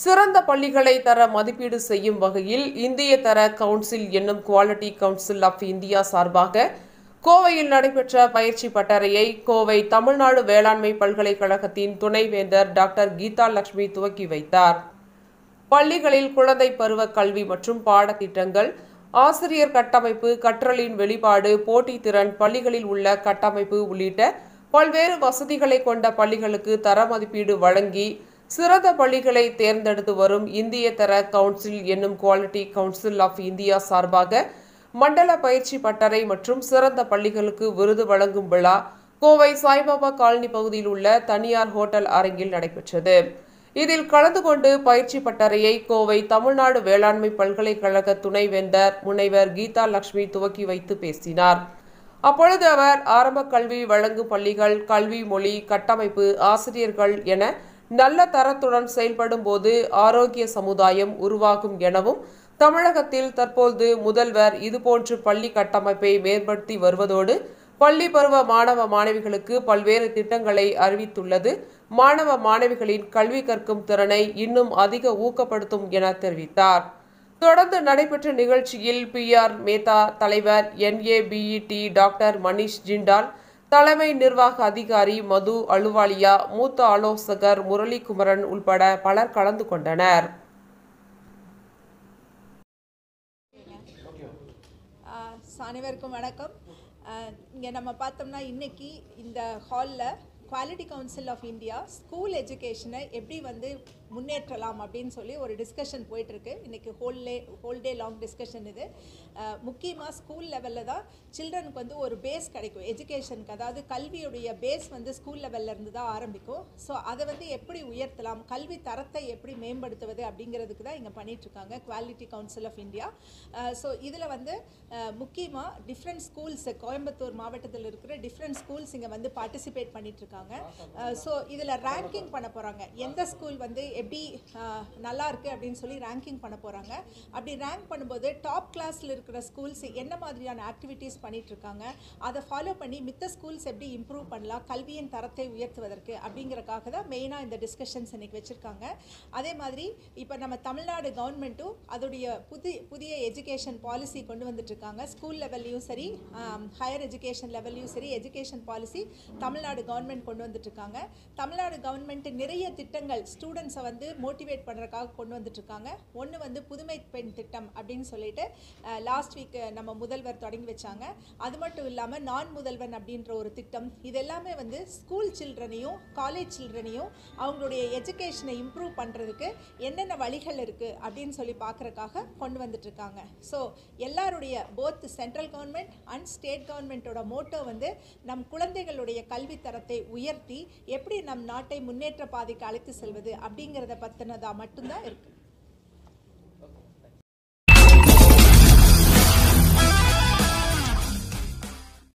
சிறந்த பள்ளிகளை தர மதிப்பீடு செய்யும் வகையில் இந்திய தர கவுன்சில் என்னும் குவாலிட்டி கவுன்சில் ஆஃப் இந்தியா சார்பாக கோவையில் நடைபெற்ற பயிற்சி பட்டறையை கோவை தமிழ்நாடு வேளாண்மை பல்கலைக்கழகத்தின் துணைவேந்தர் டாக்டர் கீதா லட்சுமி துவக்கி வைத்தார் பள்ளிகளில் குழந்தை பருவ கல்வி மற்றும் பாடத்திட்டங்கள் ஆசிரியர் கட்டமைப்பு கற்றலின் வெளிப்பாடு போட்டித்திறன் பள்ளிகளில் உள்ள கட்டமைப்பு உள்ளிட்ட பல்வேறு வசதிகளை கொண்ட பள்ளிகளுக்கு தர மதிப்பீடு வழங்கி சிறந்த பள்ளிகளை தேர்ந்தெடுத்து வரும் இந்திய தர கவுன்சில் என்னும் குவாலிட்டி கவுன்சில் ஆஃப் இந்தியா சார்பாக மண்டல பயிற்சி பட்டறை மற்றும் சிறந்த பள்ளிகளுக்கு விருது வழங்கும் விழா கோவை சாய்பாபா காலனி பகுதியில் உள்ள தனியார் ஹோட்டல் அரங்கில் நடைபெற்றது இதில் கலந்து கொண்டு பயிற்சி பட்டறையை கோவை தமிழ்நாடு வேளாண்மை பல்கலைக்கழக துணைவேந்தர் முனைவர் கீதா லட்சுமி துவக்கி வைத்து பேசினார் அப்பொழுது அவர் ஆரம்ப கல்வி வழங்கும் பள்ளிகள் கல்வி மொழி கட்டமைப்பு ஆசிரியர்கள் என நல்ல தரத்துடன் செயல்படும் போது ஆரோக்கிய சமுதாயம் உருவாகும் எனவும் தமிழகத்தில் தற்போது முதல்வர் இதுபோன்று பள்ளி கட்டமைப்பை மேம்படுத்தி வருவதோடு பள்ளி பருவ மாணவ மாணவிகளுக்கு பல்வேறு திட்டங்களை அறிவித்துள்ளது மாணவ மாணவிகளின் கல்வி கற்கும் திறனை இன்னும் அதிக ஊக்கப்படுத்தும் என தெரிவித்தார் தொடர்ந்து நடைபெற்ற நிகழ்ச்சியில் பி ஆர் மேத்தா தலைவர் என்ஏபிஇடி டாக்டர் மணிஷ் ஜிண்டால் தலைமை நிர்வாக அதிகாரி மது அலுவாலியா மூத்த ஆலோசகர் முரளிகுமரன் உள்பட பலர் கலந்து கொண்டனர் ஆஹ் ஸோ அனைவருக்கும் வணக்கம் இங்கே நம்ம பார்த்தோம்னா இன்னைக்கு இந்த ஹாலில் quality council of India school எஜுகேஷனை எப்படி வந்து முன்னேற்றலாம் அப்படின்னு சொல்லி ஒரு டிஸ்கஷன் போயிட்டுருக்கு இன்றைக்கி whole day whole day long discussion இது முக்கியமாக ஸ்கூல் லெவலில் தான் சில்ட்ரனுக்கு வந்து ஒரு பேஸ் கிடைக்கும் எஜுகேஷனுக்கு அதாவது கல்வியுடைய பேஸ் வந்து ஸ்கூல் லெவல்ல இருந்து தான் ஆரம்பிக்கும் ஸோ அதை வந்து எப்படி உயர்த்தலாம் கல்வி தரத்தை எப்படி மேம்படுத்துவது அப்படிங்கிறதுக்கு தான் இங்கே பண்ணிகிட்ருக்காங்க quality council of India so இதில் வந்து முக்கியமாக டிஃப்ரெண்ட் ஸ்கூல்ஸ் கோயம்புத்தூர் மாவட்டத்தில் இருக்கிற டிஃப்ரெண்ட் ஸ்கூல்ஸ் இங்கே வந்து பார்ட்டிசிபேட் பண்ணிட்டு இருக்காங்க ஸோ இதில் ரேங்கிங் பண்ண போகிறாங்க எந்த ஸ்கூல் வந்து எப்படி அஹ், நல்லா இருக்கு அப்படின்னு சொல்லி ரேங்கிங் பண்ண போகிறாங்க அப்படி ரேங்க் பண்ணும்போது டாப் கிளாஸில் இருக்கிற ஸ்கூல்ஸ் என்ன மாதிரியான ஆக்டிவிட்டீஸ் பண்ணிட்டு இருக்காங்க அதை ஃபாலோ பண்ணி மித்த ஸ்கூல்ஸ் எப்படி இம்ப்ரூவ் பண்ணலாம் கல்வியின் தரத்தை உயர்த்துவதற்கு அப்படிங்கறக்காக தான் மெயினாக இந்த டிஸ்கஷன்ஸ் இன்னைக்கு வச்சுருக்காங்க அதே மாதிரி இப்போ நம்ம தமிழ்நாடு கவர்மெண்ட்டும் அதோடைய புதி புதிய எஜுகேஷன் பாலிசி கொண்டு வந்துட்டு இருக்காங்க ஸ்கூல் லெவல்லையும் சரி ஹையர் எஜுகேஷன் லெவல்லையும் சரி எஜுகேஷன் பாலிசி தமிழ்நாடு கவர்மெண்ட் கொண்டு வந்துட்டு இருக்காங்க தமிழ்நாடு கவர்மெண்ட் நிறைய திட்டங்கள் ஸ்டூடெண்ட்ஸை வந்து மோட்டிவேட் பண்ணுறதுக்காக கொண்டு வந்துட்டு இருக்காங்க ஒன்று வந்து புதுமை பெண் திட்டம் அப்படின்னு சொல்லிட்டு லாஸ்ட் வீக் நம்ம முதல்வர் தொடங்கி வச்சாங்க அது மட்டும் இல்லாமல் நான் முதல்வன் அப்படின்ற ஒரு திட்டம் இது எல்லாமே வந்து ஸ்கூல் சில்ட்ரனையும் காலேஜ் சில்ட்ரனையும் அவங்களுடைய எஜுகேஷனை இம்ப்ரூவ் பண்ணுறதுக்கு என்னென்ன வழிகள் இருக்குது அப்படின்னு சொல்லி பார்க்குறக்காக கொண்டு வந்துட்டு இருக்காங்க ஸோ எல்லாருடைய both central government and state கவர்மெண்ட்டோட மோட்டோ வந்து நம் குழந்தைகளுடைய கல்வி தரத்தை உயர்த்தி எப்படி நம் நாட்டை முன்னேற்ற பாதைக்கு அழைத்து செல்வது அப்படிங்கிறத பற்றினதாக மட்டும்தான் இருக்குது